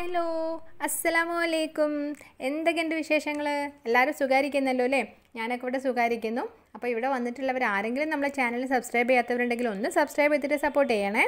hello അസ്സലാമു അലൈക്കും എന്തൊക്കെയുണ്ട് വിശേഷങ്ങൾ എല്ലാവരും സുഖാരിക്കുന്നല്ലോ അല്ലേ ഞാനൊക്കെ ഇവിടെ സുഖാരിക്കുന്നു അപ്പോൾ ഇവിടെ വന്നിട്ടുള്ളവർ ആരെങ്കിലും നമ്മളെ ചാനൽ സബ്സ്ക്രൈബ് ചെയ്യാത്തവരുണ്ടെങ്കിൽ ഒന്ന് സബ്സ്ക്രൈബ് ചെയ്തിട്ട് സപ്പോർട്ട് ചെയ്യണേ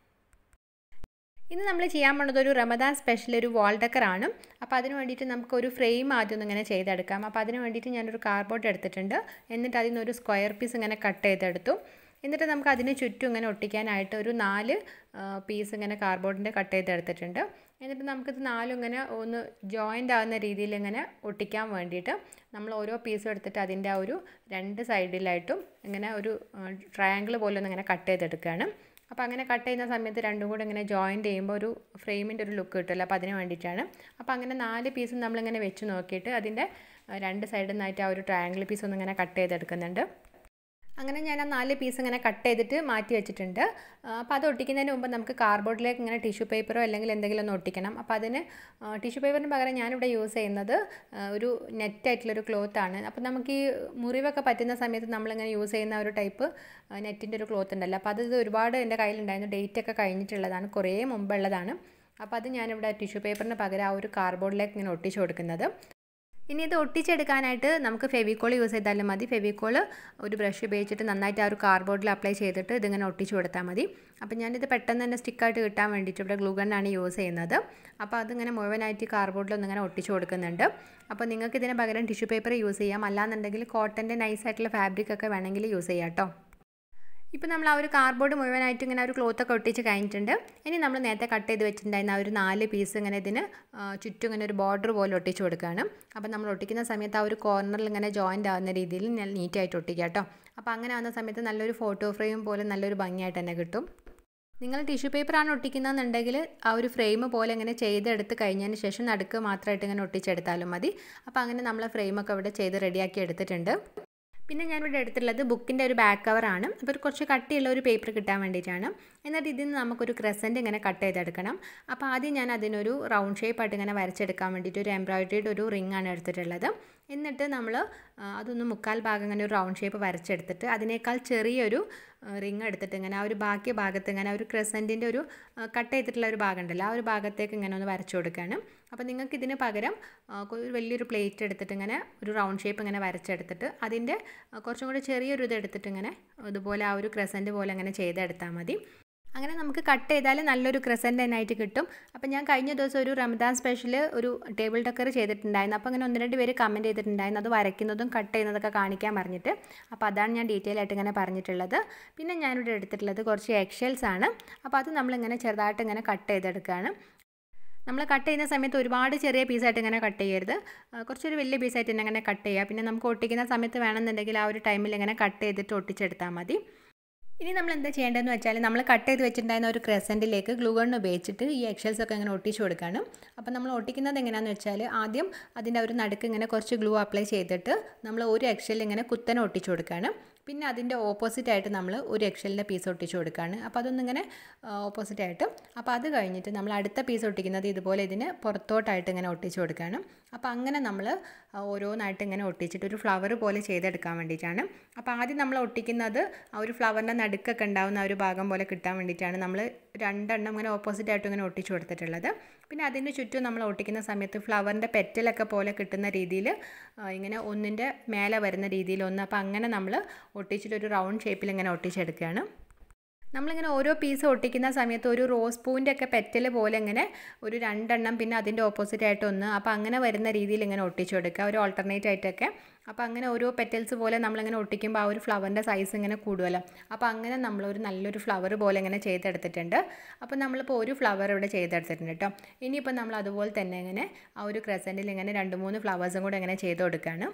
ഇന്ന് നമ്മൾ ചെയ്യാൻ പോണത് ഒരു റമദാൻ സ്പെഷ്യൽ ഒരു വാൾ ഡെക്കറാണ് അപ്പോൾ അതിന് വേണ്ടിയിട്ട് നമുക്കൊരു ഫ്രെയിം ആദ്യം ഒന്ന് ഇങ്ങനെ ചെയ്തെടുക്കാം അപ്പോൾ അതിന് വേണ്ടിയിട്ട് ഞാനൊരു കാർഡ്ബോർഡ് എടുത്തിട്ടുണ്ട് എന്നിട്ട് അതിൽ നിന്നൊരു സ്ക്വയർ പീസ് ഇങ്ങനെ കട്ട് ചെയ്തെടുത്തു എന്നിട്ട് നമുക്ക് അതിന് ചുറ്റും ഇങ്ങനെ ഒട്ടിക്കാനായിട്ട് ഒരു നാല് പീസ് ഇങ്ങനെ കാർഡ്ബോർഡിൻ്റെ കട്ട് ചെയ്തെടുത്തിട്ടുണ്ട് എന്നിട്ട് നമുക്കിത് നാലും ഇങ്ങനെ ഒന്ന് ജോയിൻ്റ് ആകുന്ന രീതിയിൽ ഇങ്ങനെ ഒട്ടിക്കാൻ വേണ്ടിയിട്ട് നമ്മൾ ഓരോ പീസും എടുത്തിട്ട് അതിൻ്റെ ആ ഒരു രണ്ട് സൈഡിലായിട്ടും ഇങ്ങനെ ഒരു ട്രയാങ്കിൾ പോലെ ഒന്ന് ഇങ്ങനെ കട്ട് ചെയ്തെടുക്കുകയാണ് അപ്പോൾ അങ്ങനെ കട്ട് ചെയ്യുന്ന സമയത്ത് രണ്ടും കൂടെ ഇങ്ങനെ ജോയിൻറ്റ് ചെയ്യുമ്പോൾ ഒരു ഫ്രെയിമിൻ്റെ ഒരു ലുക്ക് കിട്ടുമല്ലോ അപ്പോൾ അതിന് വേണ്ടിയിട്ടാണ് അപ്പോൾ അങ്ങനെ നാല് പീസും നമ്മളിങ്ങനെ വെച്ച് നോക്കിയിട്ട് അതിൻ്റെ രണ്ട് സൈഡിൽ നിന്നായിട്ട് ആ ഒരു ട്രയാങ്കിൾ പീസ് ഒന്ന് ഇങ്ങനെ കട്ട് ചെയ്തെടുക്കുന്നുണ്ട് അങ്ങനെ ഞാൻ ആ നാല് പീസ് ഇങ്ങനെ കട്ട് ചെയ്തിട്ട് മാറ്റി വെച്ചിട്ടുണ്ട് അപ്പോൾ അത് ഒട്ടിക്കുന്നതിന് മുമ്പ് നമുക്ക് കാർഡ്ബോർഡിലേക്ക് ഇങ്ങനെ ടിഷ്യൂ പേപ്പറോ അല്ലെങ്കിൽ എന്തെങ്കിലും ഒന്ന് ഒട്ടിക്കണം അപ്പോൾ അതിന് ടിഷ്യൂ പേപ്പറിന് പകരം ഞാനിവിടെ യൂസ് ചെയ്യുന്നത് ഒരു നെറ്റായിട്ടുള്ളൊരു ക്ലോത്താണ് അപ്പോൾ നമുക്ക് ഈ മുറിവൊക്കെ പറ്റുന്ന സമയത്ത് നമ്മളിങ്ങനെ യൂസ് ചെയ്യുന്ന ഒരു ടൈപ്പ് നെറ്റിൻ്റെ ഒരു ക്ലോത്ത് ഉണ്ടല്ലോ അപ്പോൾ അത് ഒരുപാട് എൻ്റെ കയ്യിലുണ്ടായിരുന്നു ഡേറ്റ് ഒക്കെ കഴിഞ്ഞിട്ടുള്ളതാണ് കുറേ മുമ്പുള്ളതാണ് അപ്പോൾ അത് ഞാനിവിടെ ടിഷ്യൂ പേപ്പറിന് പകരം ആ ഒരു കാർഡ്ബോർഡിലേക്ക് ഇങ്ങനെ ഒട്ടിച്ചു കൊടുക്കുന്നത് ഇനി ഇത് ഒട്ടിച്ചെടുക്കാനായിട്ട് നമുക്ക് ഫെവിക്കോൾ യൂസ് ചെയ്താലും മതി ഫെവിക്കോൾ ഒരു ബ്രഷ് ഉപയോഗിച്ചിട്ട് നന്നായിട്ട് ആ ഒരു കാർഡ്ബോർഡിൽ അപ്ലൈ ചെയ്തിട്ട് ഇതിങ്ങനെ ഒട്ടിച്ച് കൊടുത്താൽ മതി അപ്പോൾ ഞാനിത് പെട്ടെന്ന് തന്നെ സ്റ്റിക്കായിട്ട് കിട്ടാൻ വേണ്ടിയിട്ട് ഇവിടെ ഗ്ലൂ ഗണ്ണാണ് യൂസ് ചെയ്യുന്നത് അപ്പോൾ അതിങ്ങനെ മുഴുവനായിട്ട് കാർഡ്ബോർഡിൽ ഒന്നിങ്ങനെ ഒട്ടിച്ച് കൊടുക്കുന്നുണ്ട് അപ്പോൾ നിങ്ങൾക്ക് ഇതിന് പകരം ടിഷ്യൂ പേപ്പർ യൂസ് ചെയ്യാം അല്ലാന്നുണ്ടെങ്കിൽ കോട്ടൻ്റെ നൈസായിട്ടുള്ള ഫാബ്രിക് ഒക്കെ വേണമെങ്കിൽ യൂസ് ചെയ്യാം കേട്ടോ ഇപ്പോൾ നമ്മൾ ആ ഒരു കാർഡ്ബോർഡ് മുഴുവനായിട്ട് ഇങ്ങനെ ഒരു ക്ലോത്തൊക്കെ ഒട്ടിച്ച് കഴിഞ്ഞിട്ടുണ്ട് ഇനി നമ്മൾ നേരത്തെ കട്ട് ചെയ്ത് വെച്ചിട്ടുണ്ടായിരുന്ന ആ ഒരു നാല് പീസ് ഇങ്ങനെ ഇതിന് ചുറ്റും ഇങ്ങനെ ഒരു ബോർഡർ പോലെ ഒട്ടിച്ച് കൊടുക്കുകയാണ് അപ്പോൾ നമ്മൾ ഒട്ടിക്കുന്ന സമയത്ത് ആ ഒരു കോർണറിൽ ഇങ്ങനെ ജോയിൻ്റ് ആവുന്ന രീതിയിൽ നീറ്റായിട്ട് ഒട്ടിക്കുക കേട്ടോ അപ്പോൾ അങ്ങനെ ആവുന്ന സമയത്ത് നല്ലൊരു ഫോട്ടോ ഫ്രെയിം പോലെ നല്ലൊരു ഭംഗിയായിട്ട് തന്നെ കിട്ടും നിങ്ങൾ ടിഷ്യൂ പേപ്പറാണ് ഒട്ടിക്കുന്നതെന്നുണ്ടെങ്കിൽ ആ ഒരു ഫ്രെയിം പോലെ ഇങ്ങനെ ചെയ്തെടുത്ത് കഴിഞ്ഞതിന് ശേഷം നടുക്ക് മാത്രമായിട്ട് ഇങ്ങനെ ഒട്ടിച്ചെടുത്താലും മതി അപ്പോൾ അങ്ങനെ നമ്മൾ ഫ്രെയിമൊക്കെ ഇവിടെ ചെയ്ത് റെഡിയാക്കി എടുത്തിട്ടുണ്ട് പിന്നെ ഞാനിവിടെ എടുത്തിട്ടുള്ളത് ബുക്കിൻ്റെ ഒരു ബാക്ക് കവറാണ് അപ്പോൾ ഒരു കുറച്ച് കട്ടിയുള്ള ഒരു പേപ്പർ കിട്ടാൻ വേണ്ടിയിട്ടാണ് എന്നിട്ട് ഇതിൽ നിന്ന് നമുക്കൊരു ക്രസൻറ്റ് ഇങ്ങനെ കട്ട് ചെയ്തെടുക്കണം അപ്പോൾ ആദ്യം ഞാൻ അതിനൊരു റൗണ്ട് ഷേപ്പായിട്ട് ഇങ്ങനെ വരച്ചെടുക്കാൻ വേണ്ടിയിട്ട് ഒരു എംബ്രോയിഡറിയുടെ ഒരു റിംഗ് ആണ് എടുത്തിട്ടുള്ളത് എന്നിട്ട് നമ്മൾ അതൊന്ന് മുക്കാൽ ഭാഗം ഇങ്ങനെ ഒരു റൗണ്ട് ഷേപ്പ് വരച്ചെടുത്തിട്ട് അതിനേക്കാൾ ചെറിയൊരു റിങ് എടുത്തിട്ട് ഇങ്ങനെ ആ ഒരു ബാക്കി ഭാഗത്ത് ഇങ്ങനെ ഒരു ക്രസൻറ്റിൻ്റെ ഒരു കട്ട് ചെയ്തിട്ടുള്ള ഒരു ഭാഗം ഉണ്ടല്ലോ ആ ഒരു ഭാഗത്തേക്ക് ഇങ്ങനെ ഒന്ന് വരച്ചു കൊടുക്കുകയാണ് അപ്പോൾ നിങ്ങൾക്ക് ഇതിന് പകരം ഒരു വലിയൊരു പ്ലേറ്റ് എടുത്തിട്ട് ഇങ്ങനെ ഒരു റൗണ്ട് ഷേപ്പ് ഇങ്ങനെ വരച്ചെടുത്തിട്ട് അതിൻ്റെ കുറച്ചും കൂടി ചെറിയൊരു ഇത് എടുത്തിട്ട് ഇങ്ങനെ ഇതുപോലെ ആ ഒരു ക്രസൻറ്റ് പോലെ ഇങ്ങനെ ചെയ്തെടുത്താൽ മതി അങ്ങനെ നമുക്ക് കട്ട് ചെയ്താൽ നല്ലൊരു ക്രസൻ്റ് തന്നെയായിട്ട് കിട്ടും അപ്പോൾ ഞാൻ കഴിഞ്ഞ ദിവസം ഒരു റമദാൻ സ്പെഷ്യൽ ഒരു ടേബിൾ ടക്കർ ചെയ്തിട്ടുണ്ടായിരുന്നു അപ്പോൾ അങ്ങനെ ഒന്ന് രണ്ട് പേര് കമൻറ്റ് ചെയ്തിട്ടുണ്ടായിരുന്നു അത് വരയ്ക്കുന്നതും കട്ട് ചെയ്യുന്നതൊക്കെ കാണിക്കാൻ പറഞ്ഞിട്ട് അപ്പോൾ അതാണ് ഞാൻ ഡീറ്റെയിൽ ആയിട്ട് ഇങ്ങനെ പറഞ്ഞിട്ടുള്ളത് പിന്നെ ഞാനിവിടെ എടുത്തിട്ടുള്ളത് കുറച്ച് എക്ഷെൽസ് ആണ് അപ്പോൾ അത് നമ്മളിങ്ങനെ ചെറുതായിട്ട് ഇങ്ങനെ കട്ട് ചെയ്തെടുക്കുകയാണ് നമ്മൾ കട്ട് ചെയ്യുന്ന സമയത്ത് ഒരുപാട് ചെറിയ പീസായിട്ട് ഇങ്ങനെ കട്ട് ചെയ്യരുത് കുറച്ചൊരു വലിയ പീസായിട്ട് തന്നെ ഇങ്ങനെ കട്ട് ചെയ്യുക പിന്നെ നമുക്ക് ഒട്ടിക്കുന്ന സമയത്ത് വേണമെന്നുണ്ടെങ്കിൽ ആ ഒരു ടൈമിൽ ഇങ്ങനെ കട്ട് ചെയ്തിട്ട് ഒട്ടിച്ചെടുത്താൽ മതി ഇനി നമ്മൾ എന്താ ചെയ്യേണ്ടതെന്ന് വെച്ചാൽ നമ്മൾ കട്ട് ചെയ്ത് വെച്ചിട്ടുണ്ടായിരുന്ന ഒരു ക്രസൻറ്റിലേക്ക് ഗ്ലൂ ഗൺ ഉപയോഗിച്ചിട്ട് ഈ എക്ഷൽസ് ഒക്കെ ഇങ്ങനെ ഒട്ടിച്ചു കൊടുക്കുകയാണ് അപ്പോൾ നമ്മൾ ഒട്ടിക്കുന്നത് എങ്ങനെയാണെന്ന് വെച്ചാൽ ആദ്യം അതിൻ്റെ ഒരു നടുക്ക് ഇങ്ങനെ കുറച്ച് ഗ്ലൂ അപ്ലൈ ചെയ്തിട്ട് നമ്മൾ ഒരു എക്ഷൽ ഇങ്ങനെ കുത്തനെ ഒട്ടിച്ചു കൊടുക്കുകയാണ് പിന്നെ അതിൻ്റെ ഓപ്പോസിറ്റ് ആയിട്ട് നമ്മൾ ഒരു എക്ഷലിൻ്റെ പീസ് ഒട്ടിച്ചു കൊടുക്കുകയാണ് അപ്പോൾ അതൊന്നിങ്ങനെ ഓപ്പോസിറ്റ് ആയിട്ട് അപ്പോൾ അത് കഴിഞ്ഞിട്ട് നമ്മൾ അടുത്ത പീസ് ഒട്ടിക്കുന്നത് ഇതുപോലെ ഇതിന് പുറത്തോട്ടായിട്ട് ഇങ്ങനെ ഒട്ടിച്ചു കൊടുക്കുകയാണ് അപ്പോൾ അങ്ങനെ നമ്മൾ ഓരോന്നായിട്ട് ഇങ്ങനെ ഒട്ടിച്ചിട്ട് ഒരു ഫ്ലവർ പോലെ ചെയ്തെടുക്കാൻ വേണ്ടിയിട്ടാണ് അപ്പോൾ ആദ്യം നമ്മൾ ഒട്ടിക്കുന്നത് ആ ഒരു ഫ്ലവറിൻ്റെ നടുക്കൊക്കെ ഉണ്ടാവുന്ന ആ ഒരു ഭാഗം പോലെ കിട്ടാൻ വേണ്ടിയിട്ടാണ് നമ്മൾ രണ്ടെണ്ണം ഇങ്ങനെ ഓപ്പോസിറ്റ് ആയിട്ട് ഇങ്ങനെ ഒട്ടിച്ചു കൊടുത്തിട്ടുള്ളത് പിന്നെ അതിന് ചുറ്റും നമ്മൾ ഒട്ടിക്കുന്ന സമയത്ത് ഫ്ലവറിൻ്റെ പെറ്റലൊക്കെ പോലെ കിട്ടുന്ന രീതിയിൽ ഇങ്ങനെ ഒന്നിൻ്റെ മേലെ വരുന്ന രീതിയിൽ ഒന്ന് അപ്പോൾ അങ്ങനെ നമ്മൾ ഒട്ടിച്ചിട്ടൊരു റൗണ്ട് ഷേപ്പിൽ ഇങ്ങനെ ഒട്ടിച്ചെടുക്കുകയാണ് നമ്മളിങ്ങനെ ഓരോ പീസ് ഒട്ടിക്കുന്ന സമയത്ത് ഒരു റോസ് പൂവിൻ്റെ ഒക്കെ പെറ്റൽ പോലെ ഇങ്ങനെ ഒരു രണ്ടെണ്ണം പിന്നെ അതിൻ്റെ ഓപ്പോസിറ്റ് ആയിട്ട് ഒന്ന് അപ്പോൾ അങ്ങനെ വരുന്ന രീതിയിൽ ഇങ്ങനെ ഒട്ടിച്ചു കൊടുക്കുക ഒരു ഓൾട്ടർനേറ്റ് ആയിട്ടൊക്കെ അപ്പോൾ അങ്ങനെ ഓരോ പെറ്റൽസ് പോലെ നമ്മളിങ്ങനെ ഒട്ടിക്കുമ്പോൾ ആ ഒരു ഫ്ലവറിൻ്റെ സൈസ് ഇങ്ങനെ കൂടുമല്ലോ അപ്പോൾ അങ്ങനെ നമ്മളൊരു നല്ലൊരു ഫ്ലവർ പോലെ ഇങ്ങനെ ചെയ്തെടുത്തിട്ടുണ്ട് അപ്പോൾ നമ്മളിപ്പോൾ ഒരു ഫ്ലവർ ഇവിടെ ചെയ്തെടുത്തിട്ടുണ്ട് കേട്ടോ ഇനിയിപ്പോൾ നമ്മൾ അതുപോലെ തന്നെ ഇങ്ങനെ ആ ഒരു ക്രസൻറ്റിൽ ഇങ്ങനെ രണ്ട് മൂന്ന് ഫ്ലവേഴ്സും കൂടെ ഇങ്ങനെ ചെയ്ത് കൊടുക്കുകയാണ്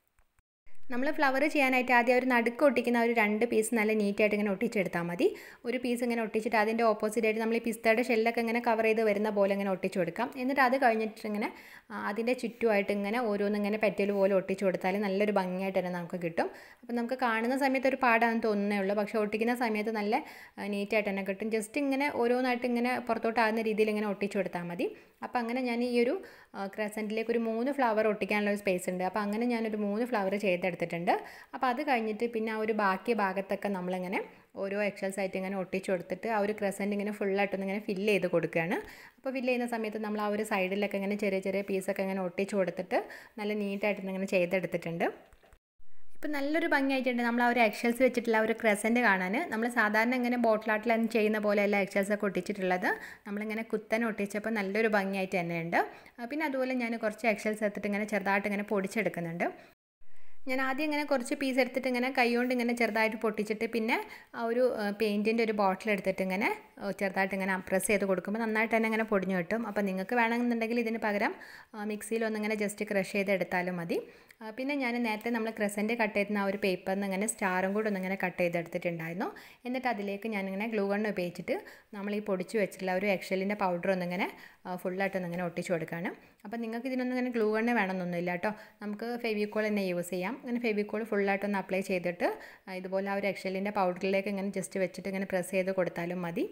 നമ്മൾ ഫ്ലവർ ചെയ്യാനായിട്ട് ആദ്യം ഒരു നടുക്ക് ഒട്ടിക്കുന്ന ഒരു രണ്ട് പീസ് നല്ല നീറ്റായിട്ട് ഇങ്ങനെ ഒട്ടിച്ചെടുത്താൽ മതി ഒരു പീസ് ഇങ്ങനെ ഒട്ടിച്ചിട്ട് അതിൻ്റെ ഓപ്പോസിറ്റ് ആയിട്ട് നമ്മൾ ഈ പിസ്തയുടെ ഷെല്ലൊക്കെ ഇങ്ങനെ കവർ ചെയ്ത് വരുന്ന പോലെ ഇങ്ങനെ ഒട്ടിച്ചു കൊടുക്കാം എന്നിട്ട് അത് കഴിഞ്ഞിട്ട് ഇങ്ങനെ അതിൻ്റെ ചുറ്റുമായിട്ട് ഇങ്ങനെ ഓരോന്ന് ഇങ്ങനെ പെറ്റൽ പോലെ ഒട്ടിച്ചു കൊടുത്താൽ നല്ലൊരു ഭംഗിയായിട്ട് തന്നെ നമുക്ക് കിട്ടും അപ്പോൾ നമുക്ക് കാണുന്ന സമയത്ത് ഒരു പാടാണെന്ന് തോന്നുന്നേ ഉള്ളൂ പക്ഷേ ഒട്ടിക്കുന്ന സമയത്ത് നല്ല നീറ്റായിട്ട് തന്നെ കിട്ടും ജസ്റ്റ് ഇങ്ങനെ ഓരോന്നായിട്ട് ഇങ്ങനെ പുറത്തോട്ടാകുന്ന രീതിയിൽ ഇങ്ങനെ ഒട്ടിച്ചു കൊടുത്താൽ മതി അപ്പോൾ അങ്ങനെ ഞാൻ ഈ ഒരു ക്രസൻറ്റിലേക്ക് ഒരു മൂന്ന് ഫ്ലവർ ഒട്ടിക്കാനുള്ള ഒരു സ്പേസ് ഉണ്ട് അപ്പോൾ അങ്ങനെ ഞാനൊരു മൂന്ന് ഫ്ലവർ ചെയ്തെടുത്തിട്ടുണ്ട് അപ്പോൾ അത് കഴിഞ്ഞിട്ട് പിന്നെ ആ ഒരു ബാക്കി ഭാഗത്തൊക്കെ നമ്മളിങ്ങനെ ഓരോ എക്സൽസ് ആയിട്ട് ഇങ്ങനെ ഒട്ടിച്ച് കൊടുത്തിട്ട് ആ ഒരു ക്രസൻറ്റ് ഇങ്ങനെ ഫുള്ളായിട്ടൊന്ന് ഇങ്ങനെ ഫില്ല് ചെയ്ത് കൊടുക്കുകയാണ് അപ്പോൾ ഫില്ല് ചെയ്യുന്ന സമയത്ത് നമ്മൾ ആ ഒരു സൈഡിലൊക്കെ ഇങ്ങനെ ചെറിയ ചെറിയ പീസൊക്കെ ഇങ്ങനെ ഒട്ടിച്ച് കൊടുത്തിട്ട് നല്ല നീറ്റായിട്ട് ഇങ്ങനെ ചെയ്തെടുത്തിട്ടുണ്ട് ഇപ്പം നല്ലൊരു ഭംഗിയായിട്ടുണ്ട് നമ്മൾ ആ ഒരു എക്സൽസ് വെച്ചിട്ടുള്ള ആ ഒരു ക്രസൻറ്റ് കാണാൻ നമ്മൾ സാധാരണ ഇങ്ങനെ ബോട്ടിലാട്ടിൽ ചെയ്യുന്ന പോലെയല്ല എക്സൽസ് ഒക്കെ ഒട്ടിച്ചിട്ടുള്ളത് നമ്മളിങ്ങനെ കുത്തനെ ഒട്ടിച്ചപ്പോൾ നല്ലൊരു ഭംഗിയായിട്ട് തന്നെയുണ്ട് പിന്നെ അതുപോലെ ഞാൻ കുറച്ച് എക്സൽസ് എടുത്തിട്ട് ഇങ്ങനെ ചെറുതായിട്ട് ഇങ്ങനെ പൊടിച്ചെടുക്കുന്നുണ്ട് ഞാൻ ആദ്യം ഇങ്ങനെ കുറച്ച് പീസ് എടുത്തിട്ട് ഇങ്ങനെ കൈകൊണ്ട് ഇങ്ങനെ ചെറുതായിട്ട് പൊട്ടിച്ചിട്ട് പിന്നെ ആ ഒരു പെയിൻറ്റിൻ്റെ ഒരു ബോട്ടിൽ എടുത്തിട്ട് ഇങ്ങനെ ചെറുതായിട്ട് ഇങ്ങനെ പ്രസ് ചെയ്ത് കൊടുക്കുമ്പോൾ നന്നായിട്ട് തന്നെ ഇങ്ങനെ പൊടിഞ്ഞു കിട്ടും അപ്പോൾ നിങ്ങൾക്ക് വേണമെന്നുണ്ടെങ്കിൽ ഇതിന് പകരം മിക്സിയിൽ ഒന്നിങ്ങനെ ജസ്റ്റ് ക്രഷ് ചെയ്ത് എടുത്താലും മതി പിന്നെ ഞാൻ നേരത്തെ നമ്മൾ ക്രസൻറ്റ് കട്ട് ചെയ്യുന്ന ആ ഒരു പേപ്പറിൽ നിന്ന് ഇങ്ങനെ സ്റ്റാറും കൂടെ ഒന്നിങ്ങനെ കട്ട് ചെയ്തെടുത്തിട്ടുണ്ടായിരുന്നു എന്നിട്ട് അതിലേക്ക് ഞാനിങ്ങനെ ഗ്ലൂ ഗണ്ണ് ഉപയോഗിച്ചിട്ട് നമ്മൾ ഈ പൊടിച്ച് വെച്ചിട്ടുള്ള ഒരു എക്ഷലിൻ്റെ പൗഡർ ഒന്നിങ്ങനെ ഫുള്ളായിട്ട് ഒന്നിങ്ങനെ ഒട്ടിച്ച് കൊടുക്കുകയാണ് അപ്പോൾ നിങ്ങൾക്ക് ഇതിനൊന്നും ഇങ്ങനെ ഗ്ലൂ ഗണ്ണ് വേണമെന്നൊന്നുമില്ല കേട്ടോ നമുക്ക് ഫെവിക്കോൾ തന്നെ യൂസ് ചെയ്യാം ഇങ്ങനെ ഫെവിക്കോൾ ഫുള്ളായിട്ടൊന്ന് അപ്ലൈ ചെയ്തിട്ട് ഇതുപോലെ ആ ഒരു എക്ഷലിൻ്റെ പൗഡറിലേക്ക് ഇങ്ങനെ ജസ്റ്റ് വെച്ചിട്ട് ഇങ്ങനെ പ്രസ് ചെയ്ത് കൊടുത്താലും മതി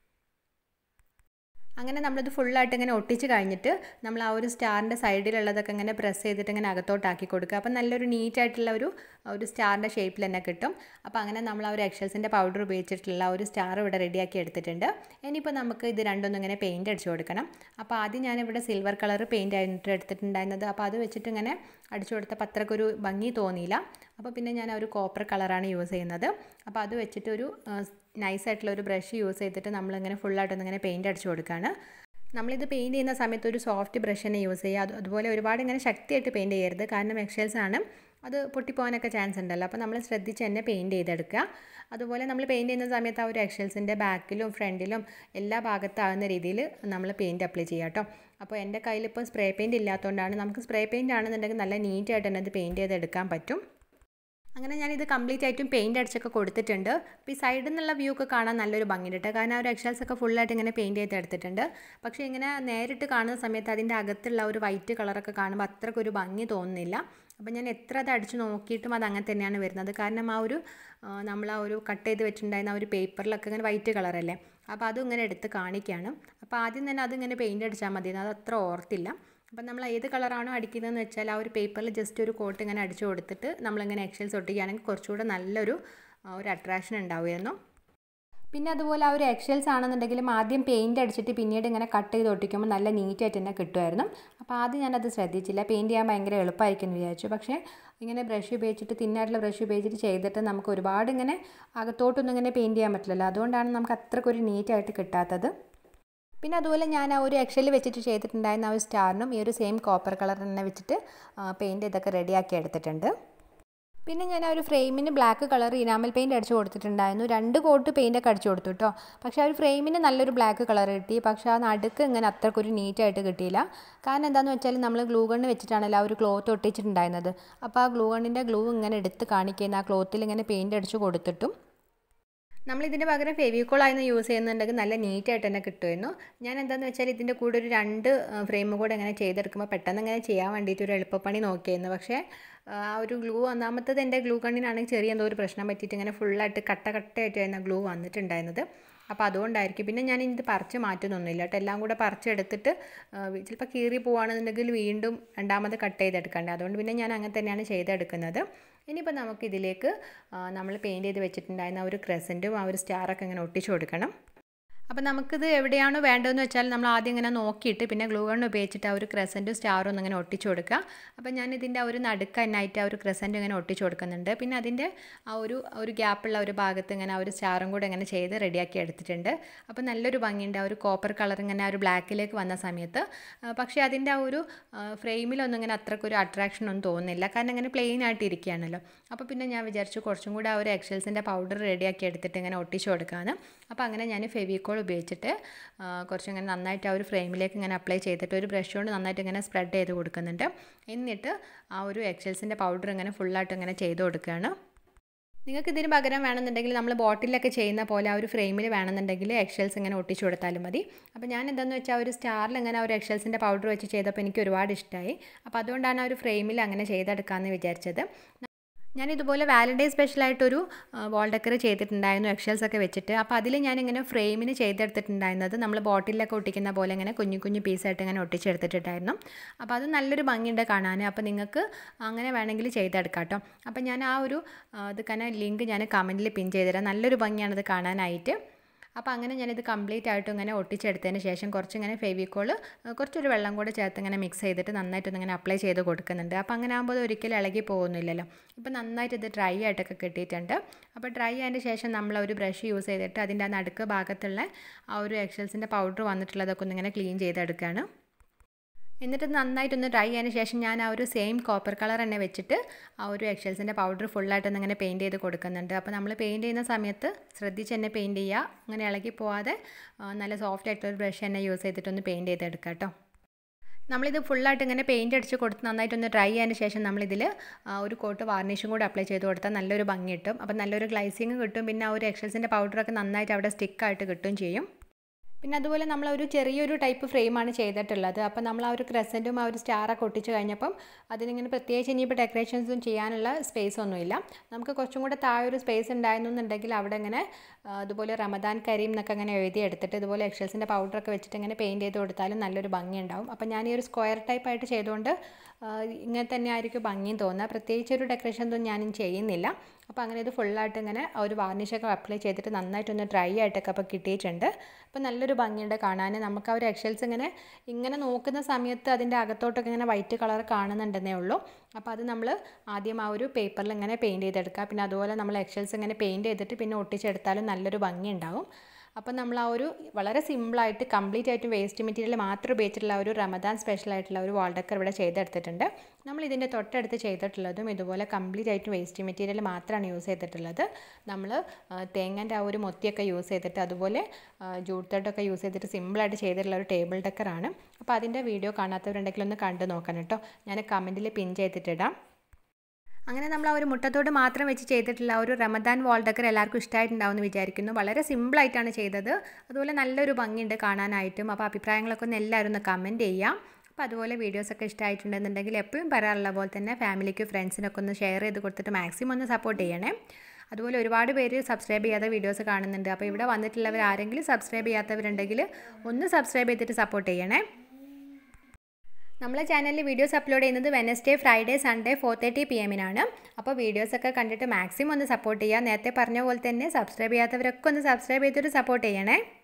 അങ്ങനെ നമ്മളിത് ഫുള്ളായിട്ട് ഇങ്ങനെ ഒട്ടിച്ച് കഴിഞ്ഞിട്ട് നമ്മൾ ആ ഒരു സ്റ്റാറിൻ്റെ സൈഡിലുള്ളതൊക്കെ ഇങ്ങനെ പ്രസ് ചെയ്തിട്ട് ഇങ്ങനെ അകത്തോട്ടാക്കി കൊടുക്കുക അപ്പോൾ നല്ലൊരു നീറ്റായിട്ടുള്ള ഒരു ഒരു സ്റ്റാറിൻ്റെ ഷേപ്പിൽ തന്നെ കിട്ടും അപ്പോൾ അങ്ങനെ നമ്മൾ ആ ഒരു എക്സൽസിൻ്റെ പൗഡർ ഉപയോഗിച്ചിട്ടുള്ള ഒരു സ്റ്റാർ ഇവിടെ റെഡിയാക്കി എടുത്തിട്ടുണ്ട് ഇനിയിപ്പോൾ നമുക്ക് ഇത് രണ്ടൊന്നും ഇങ്ങനെ പെയിൻറ്റ് അടിച്ചു കൊടുക്കണം അപ്പോൾ ആദ്യം ഞാനിവിടെ സിൽവർ കളർ പെയിൻറ്റ് ആയിട്ട് എടുത്തിട്ടുണ്ടായിരുന്നത് അപ്പോൾ അത് വെച്ചിട്ട് ഇങ്ങനെ അടിച്ചു കൊടുത്തപ്പോൾ അത്രക്കൊരു ഭംഗി തോന്നിയില്ല അപ്പോൾ പിന്നെ ഞാൻ ഒരു കോപ്പർ കളറാണ് യൂസ് ചെയ്യുന്നത് അപ്പോൾ അത് വെച്ചിട്ട് ഒരു നൈസായിട്ടുള്ള ഒരു ബ്രഷ് യൂസ് ചെയ്തിട്ട് നമ്മളിങ്ങനെ ഫുള്ളായിട്ടൊന്ന് ഇങ്ങനെ പെയിൻറ്റ് അടിച്ചു കൊടുക്കുകയാണ് നമ്മളിത് പെയിൻറ്റ് ചെയ്യുന്ന സമയത്ത് ഒരു സോഫ്റ്റ് ബ്രഷ് തന്നെ യൂസ് ചെയ്യുക അത് അതുപോലെ ഒരുപാട് ഇങ്ങനെ ശക്തിയായിട്ട് പെയിൻറ്റ് ചെയ്യരുത് കാരണം എക്സൽസ് ആണ് അത് പൊട്ടിപ്പോകാനൊക്കെ ചാൻസ് ഉണ്ടല്ലോ അപ്പോൾ നമ്മൾ ശ്രദ്ധിച്ച് തന്നെ പെയിൻറ്റ് ചെയ്തെടുക്കുക അതുപോലെ നമ്മൾ പെയിൻറ്റ് ചെയ്യുന്ന സമയത്ത് ആ ഒരു എക്സൽസിൻ്റെ ബാക്കിലും ഫ്രണ്ടിലും എല്ലാ ഭാഗത്താകുന്ന രീതിയിൽ നമ്മൾ പെയിൻറ്റ് അപ്ലൈ ചെയ്യുക കേട്ടോ അപ്പോൾ എൻ്റെ കയ്യിൽ ഇപ്പോൾ സ്പ്രേ പെയിൻറ്റ് ഇല്ലാത്തതുകൊണ്ടാണ് നമുക്ക് സ്പ്രേ പെയിൻറ്റ് ആണെന്നുണ്ടെങ്കിൽ നല്ല നീറ്റായിട്ട് തന്നെ അത് പെയിൻറ്റ് ചെയ്തെടുക്കാൻ പറ്റും അങ്ങനെ ഞാനിത് കംപ്ലീറ്റ് ആയിട്ടും പെയിൻറ്റ് അടിച്ചൊക്കെ കൊടുത്തിട്ടുണ്ട് അപ്പോൾ ഈ സൈഡിൽ നിന്നുള്ള വ്യൂ ഒക്കെ കാണാൻ നല്ലൊരു ഭംഗിയുണ്ട് കാരണം ആ ഒരു എക്സൽസ് ഒക്കെ ഫുള്ളായിട്ട് ഇങ്ങനെ പെയിൻറ്റ് ചെയ്ത് എടുത്തിട്ടുണ്ട് പക്ഷേ ഇങ്ങനെ നേരിട്ട് കാണുന്ന സമയത്ത് അതിൻ്റെ അകത്തുള്ള ഒരു വൈറ്റ് കളറൊക്കെ കാണുമ്പോൾ അത്രക്കൊരു ഭംഗി തോന്നുന്നില്ല അപ്പോൾ ഞാൻ എത്ര അത് അടിച്ച് നോക്കിയിട്ടും അത് അങ്ങനെ തന്നെയാണ് വരുന്നത് കാരണം ആ ഒരു നമ്മൾ ആ ഒരു കട്ട് ചെയ്ത് വെച്ചിട്ടുണ്ടായിരുന്ന ആ ഒരു പേപ്പറിലൊക്കെ ഇങ്ങനെ വൈറ്റ് കളറല്ലേ അപ്പോൾ അതും ഇങ്ങനെ എടുത്ത് കാണിക്കുകയാണ് അപ്പോൾ ആദ്യം തന്നെ അതിങ്ങനെ പെയിൻറ്റ് അടിച്ചാൽ മതി അത് അത്ര ഓർത്തില്ല അപ്പം നമ്മൾ ഏത് കളറാണോ അടിക്കുന്നതെന്ന് വെച്ചാൽ ആ ഒരു പേപ്പറിൽ ജസ്റ്റ് ഒരു കോട്ട് ഇങ്ങനെ അടിച്ചു കൊടുത്തിട്ട് നമ്മളിങ്ങനെ എക്സൽസ് ഒട്ടിക്കുകയാണെങ്കിൽ കുറച്ചുകൂടെ നല്ലൊരു ഒരു അട്രാക്ഷൻ ഉണ്ടാവുമായിരുന്നു പിന്നെ അതുപോലെ ആ ഒരു എക്സൽസ് ആണെന്നുണ്ടെങ്കിലും ആദ്യം പെയിൻറ്റ് അടിച്ചിട്ട് പിന്നീട് ഇങ്ങനെ കട്ട് ചെയ്ത് ഒട്ടിക്കുമ്പോൾ നല്ല നീറ്റായിട്ട് തന്നെ കിട്ടുമായിരുന്നു അപ്പോൾ ആദ്യം ഞാനത് ശ്രദ്ധിച്ചില്ല പെയിൻറ്റ് ചെയ്യാൻ ഭയങ്കര എളുപ്പമായിരിക്കും എന്ന് വിചാരിച്ചു പക്ഷേ ഇങ്ങനെ ബ്രഷ് ഉപയോഗിച്ചിട്ട് തിന്നായിട്ടുള്ള ബ്രഷ് ഉപയോഗിച്ചിട്ട് ചെയ്തിട്ട് നമുക്ക് ഒരുപാട് ഇങ്ങനെ അകത്തോട്ടൊന്നും ഇങ്ങനെ പെയിൻറ്റ് ചെയ്യാൻ പറ്റില്ലല്ലോ അതുകൊണ്ടാണ് നമുക്ക് അത്രക്കൊരു നീറ്റായിട്ട് കിട്ടാത്തത് പിന്നെ അതുപോലെ ഞാൻ ആ ഒരു എക്ഷലിൽ വെച്ചിട്ട് ചെയ്തിട്ടുണ്ടായിരുന്ന ആ ഒരു സ്റ്റാറിനും ഈ ഒരു സെയിം കോപ്പർ കളർ തന്നെ വെച്ചിട്ട് പെയിൻറ്റ് ഇതൊക്കെ റെഡിയാക്കി എടുത്തിട്ടുണ്ട് പിന്നെ ഞാൻ ആ ഒരു ഫ്രെയിമിന് ബ്ലാക്ക് കളർ ഇനാമൽ പെയിൻറ്റ് അടിച്ചു കൊടുത്തിട്ടുണ്ടായിരുന്നു രണ്ട് കോട്ട് പെയിൻറ്റൊക്കെ അടിച്ചു കൊടുത്തു കേട്ടോ പക്ഷേ ആ ഒരു ഫ്രെയിമിന് നല്ലൊരു ബ്ലാക്ക് കളർ കിട്ടി പക്ഷേ ആ നടുക്ക് ഇങ്ങനെ അത്രക്കൊരു നീറ്റായിട്ട് കിട്ടിയില്ല കാരണം എന്താണെന്ന് വെച്ചാൽ നമ്മൾ ഗ്ലൂ ഗണ്ണ് വെച്ചിട്ടാണല്ലോ ആ ഒരു ക്ലോത്ത് ഒട്ടിച്ചിട്ടുണ്ടായിരുന്നത് അപ്പോൾ ആ ഗ്ലൂ ഗണ്ണിൻ്റെ ഗ്ലൂ ഇങ്ങനെ എടുത്ത് കാണിക്കുന്ന ആ ക്ലോത്തിൽ ഇങ്ങനെ പെയിൻറ്റ് അടിച്ചു കൊടുത്തിട്ടും നമ്മളിതിൻ്റെ പകരം ഫെവിക്കോളായിരുന്നു യൂസ് ചെയ്യുന്നുണ്ടെങ്കിൽ നല്ല നീറ്റായിട്ട് തന്നെ കിട്ടുമായിരുന്നു ഞാൻ എന്താണെന്ന് വെച്ചാൽ ഇതിൻ്റെ കൂടെ ഒരു രണ്ട് ഫ്രെയിം കൂടെ ഇങ്ങനെ ചെയ്തെടുക്കുമ്പോൾ പെട്ടെന്ന് ഇങ്ങനെ ചെയ്യാൻ വേണ്ടിയിട്ട് ഒരു എളുപ്പപ്പണി നോക്കിയായിരുന്നു പക്ഷേ ആ ഒരു ഗ്ലൂ ഒന്നാമത്തത് എൻ്റെ ഗ്ലൂ കണ്ണിനാണെങ്കിൽ ചെറിയ എന്തോ ഒരു പ്രശ്നം പറ്റിയിട്ട് ഇങ്ങനെ ഫുള്ളായിട്ട് കട്ട കട്ടയായിട്ടായിരുന്നു ഗ്ലൂ വന്നിട്ടുണ്ടായിരുന്നത് അപ്പോൾ അതുകൊണ്ടായിരിക്കും പിന്നെ ഞാൻ ഇത് പറിച്ച് മാറ്റുന്നൊന്നുമില്ല കേട്ടോ എല്ലാം കൂടെ പറിച്ചെടുത്തിട്ട് ചിലപ്പോൾ കീറി പോവുകയാണെന്നുണ്ടെങ്കിൽ വീണ്ടും രണ്ടാമത് കട്ട് ചെയ്തെടുക്കണ്ടേ അതുകൊണ്ട് പിന്നെ ഞാൻ അങ്ങനെ തന്നെയാണ് ചെയ്തെടുക്കുന്നത് ഇനിയിപ്പോൾ നമുക്കിതിലേക്ക് നമ്മൾ പെയിൻറ്റ് ചെയ്ത് വെച്ചിട്ടുണ്ടായിരുന്ന ആ ഒരു ക്രസൻറ്റും ആ ഒരു സ്റ്റാറൊക്കെ ഇങ്ങനെ ഒട്ടിച്ചു കൊടുക്കണം അപ്പോൾ നമുക്കിത് എവിടെയാണോ വേണ്ടതെന്ന് വെച്ചാൽ നമ്മൾ ആദ്യം ഇങ്ങനെ നോക്കിയിട്ട് പിന്നെ ഗ്ലൂ ഗൺ ഉപയോഗിച്ചിട്ട് ആ ഒരു ക്രസൻറ്റും സ്റ്റാറും ഒന്ന് ഇങ്ങനെ ഒട്ടിച്ചു കൊടുക്കുക അപ്പോൾ ഞാൻ ഇതിൻ്റെ ആ ഒരു നടുക്ക് തന്നെയായിട്ട് ആ ഒരു ക്രസൻറ്റ് ഇങ്ങനെ ഒട്ടിച്ചു കൊടുക്കുന്നുണ്ട് പിന്നെ അതിൻ്റെ ആ ഒരു ഒരു ഗ്യാപ്പുള്ള ഒരു ഭാഗത്ത് ഇങ്ങനെ ആ ഒരു സ്റ്റാറും കൂടെ ഇങ്ങനെ ചെയ്ത് റെഡിയാക്കി എടുത്തിട്ടുണ്ട് അപ്പോൾ നല്ലൊരു ഭംഗിയുണ്ട് ആ ഒരു കോപ്പർ കളർ ഇങ്ങനെ ആ ഒരു ബ്ലാക്കിലേക്ക് വന്ന സമയത്ത് പക്ഷേ അതിൻ്റെ ആ ഒരു ഫ്രെയിമിലൊന്നും ഇങ്ങനെ അത്രക്കൊരു അട്രാക്ഷൻ ഒന്നും തോന്നുന്നില്ല കാരണം ഇങ്ങനെ പ്ലെയിൻ ആയിട്ട് ഇരിക്കുകയാണല്ലോ അപ്പോൾ പിന്നെ ഞാൻ വിചാരിച്ചു കുറച്ചും കൂടെ ആ ഒരു എക്സൽസിൻ്റെ പൗഡർ റെഡിയാക്കി എടുത്തിട്ട് ഇങ്ങനെ ഒട്ടിച്ചു കൊടുക്കാമെന്ന് അപ്പോൾ അങ്ങനെ ഞാൻ ഫെവിക്കോൾ ഉപയോഗിച്ചിട്ട് കുറച്ച് ഇങ്ങനെ നന്നായിട്ട് ആ ഒരു ഫ്രെയിമിലേക്ക് ഇങ്ങനെ അപ്ലൈ ചെയ്തിട്ട് ഒരു ബ്രഷ് കൊണ്ട് നന്നായിട്ട് ഇങ്ങനെ സ്പ്രെഡ് ചെയ്ത് കൊടുക്കുന്നുണ്ട് എന്നിട്ട് ആ ഒരു എക്സൽസിൻ്റെ പൗഡർ ഇങ്ങനെ ഫുള്ളായിട്ട് ഇങ്ങനെ ചെയ്ത് കൊടുക്കുകയാണ് നിങ്ങൾക്ക് ഇതിന് പകരം വേണമെന്നുണ്ടെങ്കിൽ നമ്മൾ ബോട്ടിലൊക്കെ ചെയ്യുന്ന പോലെ ആ ഒരു ഫ്രെയിമിൽ വേണമെന്നുണ്ടെങ്കിൽ എക്സൽസ് ഇങ്ങനെ ഒട്ടിച്ചു കൊടുത്താലും മതി അപ്പോൾ ഞാൻ എന്താണെന്ന് വെച്ചാൽ ഒരു സ്റ്റാറിൽ ഇങ്ങനെ ആ ഒരു എക്സൽസിൻ്റെ പൗഡർ വെച്ച് ചെയ്തപ്പോൾ എനിക്ക് ഒരുപാട് ഇഷ്ടമായി അപ്പോൾ അതുകൊണ്ടാണ് ആ ഒരു ഫ്രെയിമിൽ അങ്ങനെ ചെയ്തെടുക്കാമെന്ന് വിചാരിച്ചത് ഞാൻ ഇതുപോലെ വാലൻറ്റൈൻ സ്പെഷ്യലായിട്ടൊരു വാൾ ഡെക്കർ ചെയ്തിട്ടുണ്ടായിരുന്നു എക്ഷൽസ് ഒക്കെ വെച്ചിട്ട് അപ്പോൾ അതിൽ ഞാനിങ്ങനെ ഫ്രെയിമിന് ചെയ്തെടുത്തിട്ടുണ്ടായിരുന്നത് നമ്മൾ ബോട്ടിലൊക്കെ ഒട്ടിക്കുന്ന പോലെ ഇങ്ങനെ കുഞ്ഞു കുഞ്ഞു പീസായിട്ട് ഇങ്ങനെ ഒട്ടിച്ചെടുത്തിട്ടുണ്ടായിരുന്നു അപ്പോൾ അത് നല്ലൊരു ഭംഗിയുണ്ട് കാണാൻ അപ്പോൾ നിങ്ങൾക്ക് അങ്ങനെ വേണമെങ്കിൽ ചെയ്തെടുക്കാം കേട്ടോ അപ്പോൾ ഞാൻ ആ ഒരു ഇത് തന്നെ ലിങ്ക് ഞാൻ കമൻറ്റിൽ പിൻ ചെയ്തുതരാം നല്ലൊരു ഭംഗിയാണത് കാണാനായിട്ട് അപ്പോൾ അങ്ങനെ ഞാനിത് കംപ്ലീറ്റ് ആയിട്ടും ഇങ്ങനെ ഒട്ടിച്ചെടുത്തതിന് ശേഷം കുറച്ച് ഇങ്ങനെ ഫെവിക്കോൾ കുറച്ചൊരു വെള്ളം കൂടെ ചേർത്ത് ഇങ്ങനെ മിക്സ് ചെയ്തിട്ട് നന്നായിട്ടൊന്ന് ഇങ്ങനെ അപ്ലൈ ചെയ്ത് കൊടുക്കുന്നുണ്ട് അപ്പോൾ അങ്ങനെ ആകുമ്പോൾ ഒരിക്കലും ഇളകി പോകുന്നില്ലല്ലോ ഇപ്പോൾ നന്നായിട്ട് ഇത് ഡ്രൈ ആയിട്ടൊക്കെ കിട്ടിയിട്ടുണ്ട് അപ്പോൾ ഡ്രൈ ആയതിന് ശേഷം നമ്മൾ ഒരു ബ്രഷ് യൂസ് ചെയ്തിട്ട് അതിൻ്റെ ആ നടുക്ക് ഭാഗത്തുള്ള ആ ഒരു എക്സൽസിൻ്റെ പൗഡർ വന്നിട്ടുള്ളതൊക്കെ ഒന്ന് ഇങ്ങനെ ക്ലീൻ ചെയ്തെടുക്കുകയാണ് എന്നിട്ട് നന്നായിട്ടൊന്ന് ഡ്രൈ ആയതിനു ശേഷം ഞാൻ ആ ഒരു സെയിം കോപ്പർ കളർ തന്നെ വെച്ചിട്ട് ആ ഒരു എക്ഷൽസിൻ്റെ പൗഡർ ഫുള്ളായിട്ടൊന്ന് ഇങ്ങനെ പെയിൻറ്റ് ചെയ്ത് കൊടുക്കുന്നുണ്ട് അപ്പോൾ നമ്മൾ പെയിൻറ്റ് ചെയ്യുന്ന സമയത്ത് ശ്രദ്ധിച്ച് തന്നെ പെയിൻറ്റ് ചെയ്യുക അങ്ങനെ ഇളകി പോവാതെ നല്ല സോഫ്റ്റ് ആയിട്ടൊരു ബ്രഷ് തന്നെ യൂസ് ചെയ്തിട്ടൊന്ന് പെയിൻറ്റ് ചെയ്തെടുക്കുക കേട്ടോ നമ്മളിത് ഫുള്ളായിട്ട് ഇങ്ങനെ പെയിൻറ്റ് അടിച്ച് കൊടുത്ത് നന്നായിട്ടൊന്ന് ഡ്രൈ ആയതിന് ശേഷം നമ്മളിതിൽ ഒരു കോട്ട് വാർണിഷും കൂടി അപ്ലൈ ചെയ്ത് കൊടുത്താൽ നല്ലൊരു ഭംഗി കിട്ടും അപ്പോൾ നല്ലൊരു ഗ്ലൈസിങ് കിട്ടും പിന്നെ ആ ഒരു എക്ഷൽസിൻ്റെ പൗഡറൊക്കെ നന്നായിട്ട് അവിടെ സ്റ്റിക്കായിട്ട് കിട്ടും ചെയ്യും പിന്നെ അതുപോലെ നമ്മൾ ഒരു ചെറിയൊരു ടൈപ്പ് ഫ്രെയിമാണ് ചെയ്തിട്ടുള്ളത് അപ്പോൾ നമ്മൾ ആ ഒരു ക്രസൻറ്റും ആ ഒരു സ്റ്റാറൊക്കെ ഒട്ടിച്ച് കഴിഞ്ഞപ്പം അതിനിങ്ങനെ പ്രത്യേകിച്ച് ഇനിയിപ്പോൾ ഡെക്കറേഷൻസും ചെയ്യാനുള്ള സ്പേസ് ഒന്നുമില്ല നമുക്ക് കുറച്ചും കൂടെ താഴെ ഒരു സ്പേസ് ഉണ്ടായിരുന്നു എന്നുണ്ടെങ്കിൽ അവിടെ ഇങ്ങനെ അതുപോലെ റമദാൻ കരീം എന്നൊക്കെ അങ്ങനെ എഴുതി എടുത്തിട്ട് ഇതുപോലെ എക്ഷൽസിൻ്റെ പൗഡറൊക്കെ വെച്ചിട്ട് ഇങ്ങനെ പെയിൻറ്റ് ചെയ്ത് കൊടുത്താലും നല്ലൊരു ഭംഗി ഉണ്ടാവും അപ്പോൾ ഞാൻ ഈ ഒരു സ്ക്വയർ ടൈപ്പായിട്ട് ചെയ്തുകൊണ്ട് ഇങ്ങനെ തന്നെ ആയിരിക്കും ഭംഗിയും തോന്നുക പ്രത്യേകിച്ച് ഒരു ഡെക്കറേഷൻ ഒന്നും ഞാനും ചെയ്യുന്നില്ല അപ്പോൾ അങ്ങനെ ഇത് ഫുള്ളായിട്ട് ഇങ്ങനെ ഒരു വാർണിഷൊക്കെ അപ്ലൈ ചെയ്തിട്ട് നന്നായിട്ടൊന്ന് ഡ്രൈ ആയിട്ടൊക്കെ അപ്പോൾ കിട്ടിയിട്ടുണ്ട് അപ്പോൾ നല്ലൊരു ഭംഗിയുണ്ട് കാണാൻ നമുക്ക് ആ ഒരു എക്ഷൽസ് ഇങ്ങനെ ഇങ്ങനെ നോക്കുന്ന സമയത്ത് അതിൻ്റെ അകത്തോട്ടൊക്കെ ഇങ്ങനെ വൈറ്റ് കളർ കാണുന്നുണ്ടെന്നേ ഉള്ളൂ അപ്പോൾ അത് നമ്മൾ ആദ്യം ആ ഒരു പേപ്പറിൽ ഇങ്ങനെ പെയിൻറ്റ് ചെയ്തെടുക്കുക പിന്നെ അതുപോലെ നമ്മൾ എക്ഷൽസ് ഇങ്ങനെ പെയിൻറ്റ് ചെയ്തിട്ട് പിന്നെ ഒട്ടിച്ചെടുത്താലും നല്ലൊരു ഭംഗി ഉണ്ടാവും അപ്പം നമ്മൾ ആ ഒരു വളരെ സിമ്പിളായിട്ട് കംപ്ലീറ്റ് ആയിട്ടും വേസ്റ്റ് മെറ്റീരിയൽ മാത്രം ഉപയോഗിച്ചിട്ടുള്ള ഒരു റമദാൻ സ്പെഷ്യൽ ആയിട്ടുള്ള ഒരു വാൾഡക്കർ ഇവിടെ ചെയ്തെടുത്തിട്ടുണ്ട് നമ്മൾ ഇതിൻ്റെ തൊട്ടടുത്ത് ചെയ്തിട്ടുള്ളതും ഇതുപോലെ കംപ്ലീറ്റ് ആയിട്ടും വേസ്റ്റ് മെറ്റീരിയൽ മാത്രമാണ് യൂസ് ചെയ്തിട്ടുള്ളത് നമ്മൾ തേങ്ങൻ്റെ ആ ഒരു മൊത്തിയൊക്കെ യൂസ് ചെയ്തിട്ട് അതുപോലെ ജൂട്ട് തട്ടൊക്കെ യൂസ് ചെയ്തിട്ട് സിമ്പിളായിട്ട് ചെയ്തിട്ടുള്ള ഒരു ടേബിൾ ഡെക്കറാണ് അപ്പോൾ അതിൻ്റെ വീഡിയോ കാണാത്തവരുണ്ടെങ്കിൽ ഒന്ന് കണ്ടു നോക്കണം കേട്ടോ ഞാൻ കമൻറ്റിൽ പിൻ ചെയ്തിട്ടിടാം അങ്ങനെ നമ്മൾ ആ ഒരു മുട്ടത്തോട് മാത്രം വെച്ച് ചെയ്തിട്ടുള്ള ഒരു റമദാൻ വാൾ ഡെക്കർ എല്ലാവർക്കും ഇഷ്ടമായിട്ടുണ്ടാവും എന്ന് വിചാരിക്കുന്നു വളരെ സിമ്പിളായിട്ടാണ് ചെയ്തത് അതുപോലെ നല്ലൊരു ഭംഗിയുണ്ട് കാണാനായിട്ടും അപ്പോൾ അഭിപ്രായങ്ങളൊക്കെ ഒന്ന് എല്ലാവരും ഒന്ന് കമൻറ്റ് ചെയ്യാം അപ്പോൾ അതുപോലെ വീഡിയോസൊക്കെ ഇഷ്ടമായിട്ടുണ്ടെന്നുണ്ടെങ്കിൽ എപ്പോഴും പറയാറുള്ള പോലെ തന്നെ ഫാമിലിക്ക് ഫ്രണ്ട്സിനൊക്കെ ഒന്ന് ഷെയർ ചെയ്ത് കൊടുത്തിട്ട് മാക്സിമം ഒന്ന് സപ്പോർട്ട് ചെയ്യണേ അതുപോലെ ഒരുപാട് പേര് സബ്സ്ക്രൈബ് ചെയ്യാത്ത വീഡിയോസ് കാണുന്നുണ്ട് അപ്പോൾ ഇവിടെ വന്നിട്ടുള്ളവർ ആരെങ്കിലും സബ്സ്ക്രൈബ് ചെയ്യാത്തവരുണ്ടെങ്കിൽ ഒന്ന് സബ്സ്ക്രൈബ് ചെയ്തിട്ട് സപ്പോർട്ട് ചെയ്യണേ നമ്മളെ ചാനലിൽ വീഡിയോസ് അപ്ലോഡ് ചെയ്യുന്നത് Wednesday Friday Sunday four thirty P എമ്മിനാണ് അപ്പോൾ വീഡിയോസൊക്കെ കണ്ടിട്ട് മാക്സിമം ഒന്ന് സപ്പോർട്ട് ചെയ്യുക നേരത്തെ പറഞ്ഞ പോലെ തന്നെ സബ്സ്ക്രൈബ് ചെയ്യാത്തവരൊക്കെ ഒന്ന് സബ്സ്ക്രൈബ് ചെയ്തിട്ട് സപ്പോർട്ട് ചെയ്യണേ